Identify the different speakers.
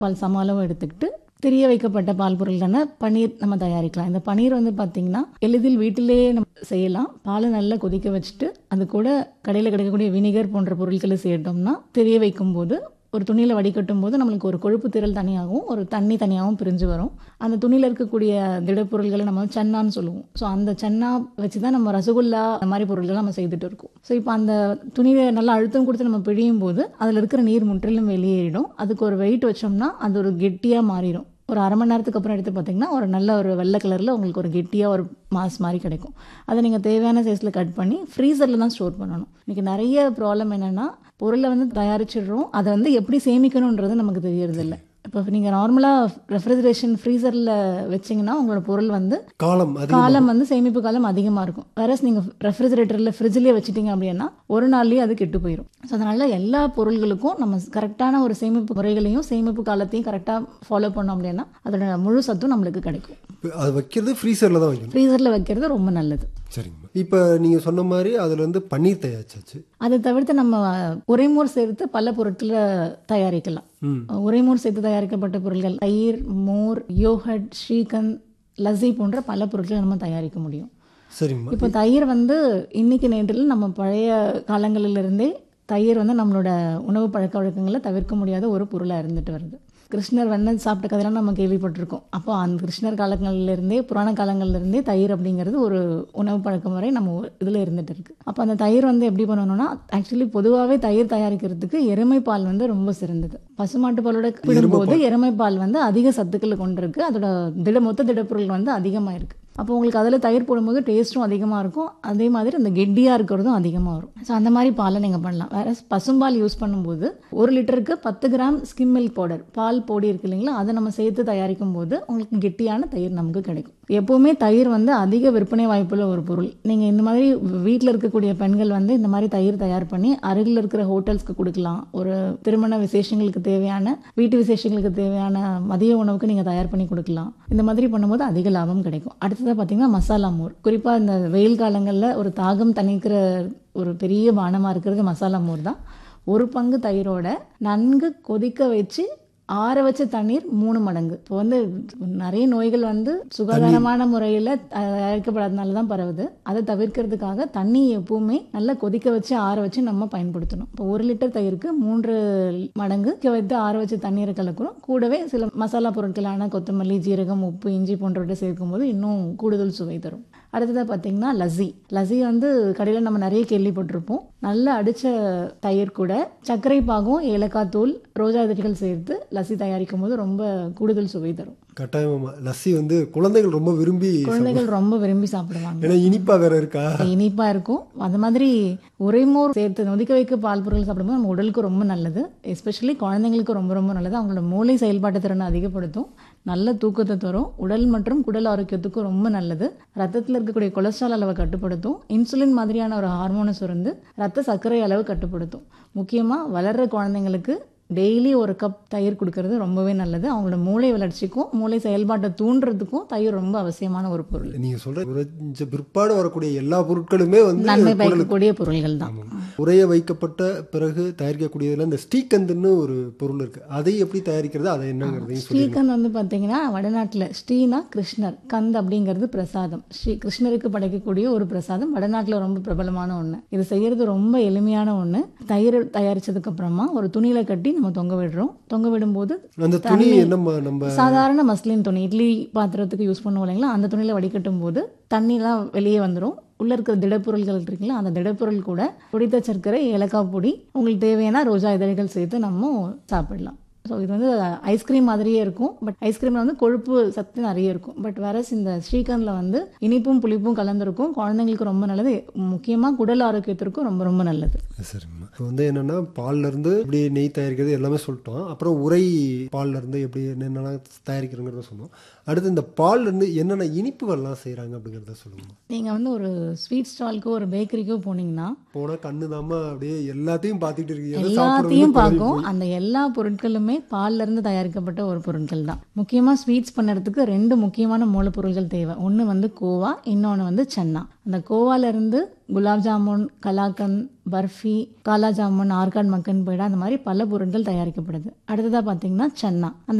Speaker 1: பால் சம அளவு எடுத்துக்கிட்டு திரிய வைக்கப்பட்ட பால் பொருளான பன்னீர் நம்ம தயாரிக்கலாம் இந்த பன்னீர் வந்து பார்த்தீங்கன்னா எளிதில் வீட்டிலேயே நம்ம செய்யலாம் பாலை நல்லா கொதிக்க வச்சுட்டு அது கூட கடையில் கிடைக்கக்கூடிய வினிகர் போன்ற பொருட்களை சேர்த்தோம்னா திரிய வைக்கும் போது ஒரு துணியில் வடிகட்டும் போது நம்மளுக்கு ஒரு கொழுப்பு திரள் தனியாகவும் ஒரு தண்ணி தனியாகவும் பிரிஞ்சு வரும் அந்த துணியில் இருக்கக்கூடிய திடப்பொருள்களை நம்ம வந்து சன்னான்னு சொல்லுவோம் ஸோ அந்த சன்னா வச்சு தான் நம்ம ரசகுல்லா அந்த மாதிரி பொருள்கள் நம்ம செய்துட்டு இருக்கோம் ஸோ இப்போ அந்த துணியை நல்லா அழுத்தம் கொடுத்து நம்ம பிழியும் போது அதில் இருக்கிற நீர் முற்றிலும் வெளியேறிடும் அதுக்கு ஒரு வெயிட் வச்சோம்னா அது ஒரு கெட்டியாக மாறிடும் ஒரு அரை மணி நேரத்துக்கு அப்புறம் எடுத்து பார்த்தீங்கன்னா ஒரு நல்ல ஒரு வெள்ளை கலரில் உங்களுக்கு ஒரு கெட்டியாக ஒரு மாஸ் மாதிரி கிடைக்கும் அதை நீங்கள் தேவையான சைஸில் கட் பண்ணி ஃப்ரீசரில் தான் ஸ்டோர் பண்ணணும் இன்றைக்கி நிறைய ப்ராப்ளம் என்னென்னா பொருளை வந்து தயாரிச்சிடுறோம் அதை வந்து எப்படி சேமிக்கணுன்றது நமக்கு தெரியறதில்ல இப்போ நீங்கள் நார்மலாக ரெஃப்ரிஜரேஷன் ஃப்ரீசரில் வச்சிங்கன்னா உங்களோட பொருள் வந்து
Speaker 2: காலம் அதிகம்
Speaker 1: காலம் வந்து சேமிப்பு காலம் அதிகமாக இருக்கும் வேற நீங்கள் ரெஃப்ரிஜரேட்டரில் ஃப்ரிட்ஜ்லேயே வச்சிட்டீங்க அப்படின்னா ஒரு நாள்லேயே அது கெட்டு போயிடும் ஸோ அதனால எல்லா பொருள்களுக்கும் நம்ம கரெக்டான ஒரு சேமிப்பு முறைகளையும் சேமிப்பு காலத்தையும் கரெக்டாக ஃபாலோ பண்ணோம் அப்படின்னா அதோட முழு சத்தும் நம்மளுக்கு கிடைக்கும்
Speaker 2: இப்ப அது வைக்கிறது ஃப்ரீசரில் தான் வைக்கணும்
Speaker 1: ஃப்ரீசரில் வைக்கிறது ரொம்ப நல்லது
Speaker 2: சரிங்கம்மா இப்போ நீங்கள் சொன்ன மாதிரி அதில் வந்து பன்னீர் தயாரிச்சாச்சு
Speaker 1: அதை தவிர்த்து நம்ம உரைமோர் சேர்த்து பல பொருட்களை தயாரிக்கலாம்
Speaker 2: ம்
Speaker 1: உரைமோர் சேர்த்து தயாரிக்கப்பட்ட பொருட்கள் தயிர் மோர் யோகட் ஸ்ரீகந்த் லஸ்ஸி போன்ற பல பொருட்களை நம்ம தயாரிக்க முடியும்
Speaker 2: சரிங்கம்மா
Speaker 1: இப்போ தயிர் வந்து இன்னைக்கு நேற்றில் நம்ம பழைய காலங்களிலிருந்தே தயிர் வந்து நம்மளோட உணவு பழக்க வழக்கங்களில் தவிர்க்க முடியாத ஒரு பொருளாக இருந்துட்டு வருது கிருஷ்ணர் வெண்ணெய் சாப்பிட்ட கதையெல்லாம் நம்ம கேள்விப்பட்டிருக்கோம் அப்போ அந்த கிருஷ்ணர் காலங்கள்லேருந்தே புராண காலங்கள்லேருந்தே தயிர் அப்படிங்கிறது ஒரு உணவு பழக்க முறை நம்ம இதில் இருந்துட்டு இருக்கு அப்போ அந்த தயிர் வந்து எப்படி பண்ணணும்னா ஆக்சுவலி பொதுவாகவே தயிர் தயாரிக்கிறதுக்கு எருமை பால் வந்து ரொம்ப சிறந்தது பசுமாட்டு பாலோட விடும்போது எருமை பால் வந்து அதிக சத்துக்களை கொண்டிருக்கு அதோட திட மொத்த திடப்பொருள் வந்து அதிகமாக இருக்கு அப்போ உங்களுக்கு அதில் தயிர் போடும்போது டேஸ்ட்டும் அதிகமாக இருக்கும் அதே மாதிரி அந்த கெட்டியாக இருக்கிறதும் அதிகமாக வரும் ஸோ அந்த மாதிரி பாலை நீங்கள் பண்ணலாம் வேற பசும்பால் யூஸ் பண்ணும்போது ஒரு லிட்டருக்கு பத்து கிராம் ஸ்கிம் மில்க் பவுடர் பால் பொடி இருக்கு இல்லைங்களா அதை நம்ம சேர்த்து தயாரிக்கும் போது உங்களுக்கு கெட்டியான தயிர் நமக்கு கிடைக்கும் எப்போவுமே தயிர் வந்து அதிக விற்பனை வாய்ப்புள்ள ஒரு பொருள் நீங்கள் இந்த மாதிரி வீட்டில் இருக்கக்கூடிய பெண்கள் வந்து இந்த மாதிரி தயிர் தயார் பண்ணி அருகில் இருக்கிற ஹோட்டல்ஸ்க்கு கொடுக்கலாம் ஒரு திருமண விசேஷங்களுக்கு தேவையான வீட்டு விசேஷங்களுக்கு தேவையான மதிய உணவுக்கு நீங்கள் தயார் பண்ணி கொடுக்கலாம் இந்த மாதிரி பண்ணும்போது அதிக லாபம் கிடைக்கும் அடுத்ததாக பார்த்தீங்கன்னா மசாலா மோர் குறிப்பாக இந்த வெயில் காலங்களில் ஒரு தாகம் தணிக்கிற ஒரு பெரிய பானமாக இருக்கிறது மசாலா மோர் தான் ஒரு பங்கு தயிரோட நன்கு கொதிக்க வச்சு ஆற வச்ச தண்ணீர் மூணு மடங்கு இப்போ வந்து நிறைய நோய்கள் வந்து சுகாதாரமான முறையில் தயாரிக்கப்படாதனால தான் பரவுது அதை தவிர்க்கிறதுக்காக தண்ணி எப்பவுமே நல்லா கொதிக்க வச்சு ஆற வச்சு நம்ம பயன்படுத்தணும் இப்போ ஒரு லிட்டர் தயிருக்கு மூன்று மடங்கு கொதிக்க வைத்து ஆற வச்ச தண்ணீரை கலக்கிறோம் கூடவே சில மசாலா பொருட்களான கொத்தமல்லி ஜீரகம் உப்பு இஞ்சி போன்றவற்றை சேர்க்கும்போது இன்னும் கூடுதல் சுவை தரும் அடுத்ததாக பார்த்தீங்கன்னா லஸ்ஸி லஸ்ஸி வந்து கடையில் நம்ம நிறைய கேள்விப்பட்டிருப்போம் நல்லா அடித்த தயிர் கூட சர்க்கரை பாகம் ஏலக்காய் தூள் ரோஜா இதழ்கள் சேர்த்து லஸ்ஸி தயாரிக்கும் போது ரொம்ப கூடுதல் சுவை தரும்
Speaker 2: கட்டாயமா லஸ்ஸி வந்து குழந்தைகள் ரொம்ப விரும்பி
Speaker 1: குழந்தைகள் ரொம்ப விரும்பி சாப்பிடுவாங்க
Speaker 2: ஏன்னா இனிப்பா வேற இருக்கா
Speaker 1: இனிப்பா இருக்கும் அது மாதிரி உரைமோர் சேர்த்து நொதிக்க வைக்க பால் பொருட்கள் சாப்பிடும்போது நம்ம உடலுக்கு ரொம்ப நல்லது எஸ்பெஷலி குழந்தைங்களுக்கு ரொம்ப ரொம்ப நல்லது அவங்களோட மூளை செயல்பாட்டு திறனை அதிகப்படுத்தும் நல்ல தூக்கத்தை தரும் உடல் மற்றும் குடல் ஆரோக்கியத்துக்கும் ரொம்ப நல்லது ரத்தத்தில் இருக்கக்கூடிய கொலஸ்ட்ரால் அளவை கட்டுப்படுத்தும் இன்சுலின் மாதிரியான ஒரு ஹார்மோனை சுரந்து ரத்த சர்க்கரை அளவு கட்டுப்படுத்தும் முக்கியமாக வளர்ற குழந்தைங்களுக்கு டெய்லி ஒரு கப் தயிர் கொடுக்கறது ரொம்பவே நல்லது அவங்களோட மூளை வளர்ச்சிக்கும் மூளை செயல்பாட்டை தூண்டுறதுக்கும் தயிர் ரொம்ப அவசியமான ஒரு பொருள்
Speaker 2: நீங்க சொல்ற உறைஞ்ச பிற்பாடு வரக்கூடிய எல்லா பொருட்களுமே வந்து
Speaker 1: நன்மை பயக்கக்கூடிய பொருள்கள் தான்
Speaker 2: உரைய வைக்கப்பட்ட பிறகு தயாரிக்கக்கூடியதுல இந்த ஸ்ரீகந்துன்னு ஒரு பொருள் இருக்கு அதை எப்படி தயாரிக்கிறது அதை என்னங்கிறதையும் சொல்லி
Speaker 1: ஸ்ரீகந்த் வந்து பார்த்தீங்கன்னா வடநாட்டில் ஸ்ரீனா கிருஷ்ணர் கந்த் அப்படிங்கிறது பிரசாதம் ஸ்ரீ கிருஷ்ணருக்கு படைக்கக்கூடிய ஒரு பிரசாதம் வடநாட்டில் ரொம்ப பிரபலமான ஒன்று இது செய்யறது ரொம்ப எளிமையான ஒன்று தயிர் தயாரிச்சதுக்கு அப்புறமா ஒரு துணியில கட்டி நம்ம தொங்க விடுறோம் தொங்க விடும்போது
Speaker 2: அந்த துணி என்ன நம்ம
Speaker 1: சாதாரண மஸ்லின் துணி இட்லி பாத்திரத்துக்கு யூஸ் பண்ணுவோம் இல்லைங்களா அந்த துணியில வடிகட்டும் போது தண்ணிலாம் வெளியே வந்துடும் உள்ள இருக்கிற திடப்பொருள்கள் இருக்குங்களா அந்த திடப்பொருள் கூட பொடித்த சர்க்கரை ஏலக்காய் பொடி உங்களுக்கு தேவையான ரோஜா இதழ்கள் சேர்த்து நம்ம சாப்பிடலாம் ஸோ இது வந்து ஐஸ்கிரீம் மாதிரியே இருக்கும் பட் ஐஸ்கிரீமில் வந்து கொழுப்பு சத்து நிறைய இருக்கும் பட் வேற இந்த ஸ்ரீகந்தில் வந்து இனிப்பும் புளிப்பும் கலந்துருக்கும் குழந்தைங்களுக்கு ரொம்ப நல்லது முக்கியமாக குடல் ஆரோக்கியத்திற்கும் ரொம்ப ரொம்ப நல்லது
Speaker 2: சரிம்மா இப்போ வந்து என்னன்னா பால்ல இருந்து எப்படி நெய் தயாரிக்கிறது எல்லாமே சொல்லிட்டோம் அப்புறம் உரை பால்ல இருந்து எப்படி என்னென்ன தயாரிக்கிறோங்கிறத சொன்னோம் அடுத்து இந்த பால்ல இருந்து என்னென்ன இனிப்புகள்லாம் செய்றாங்க அப்படிங்கிறத சொல்லுங்க
Speaker 1: நீங்கள் வந்து ஒரு ஸ்வீட் ஸ்டால்க்கோ ஒரு பேக்கரிக்கோ போனீங்கன்னா
Speaker 2: போனா கண்ணு தாம அப்படியே எல்லாத்தையும் பார்த்துட்டு இருக்கீங்க எதை
Speaker 1: எல்லாத்தையும்
Speaker 2: சாப்பிடுறது
Speaker 1: பார்க்கும் அந்த எல்லா பொருட்களுமே பால்ல இருந்து தயாரிக்கப்பட்ட ஒரு பொருட்கள் தான் முக்கியமா ஸ்வீட்ஸ் பண்ணுறதுக்கு ரெண்டு முக்கியமான மூலப்பொருட்கள் தேவை ஒன்று வந்து கோவா இன்னொன்று வந்து சன்னா அந்த கோவாலேருந்து குலாப் ஜாமுன் கலாக்கன் பர்ஃபி காலா ஜாமுன் ஆர்கான் மக்கன் பேடா அந்த மாதிரி பல பொருட்கள் தயாரிக்கப்படுது அடுத்ததாக பார்த்தீங்கன்னா சன்னா அந்த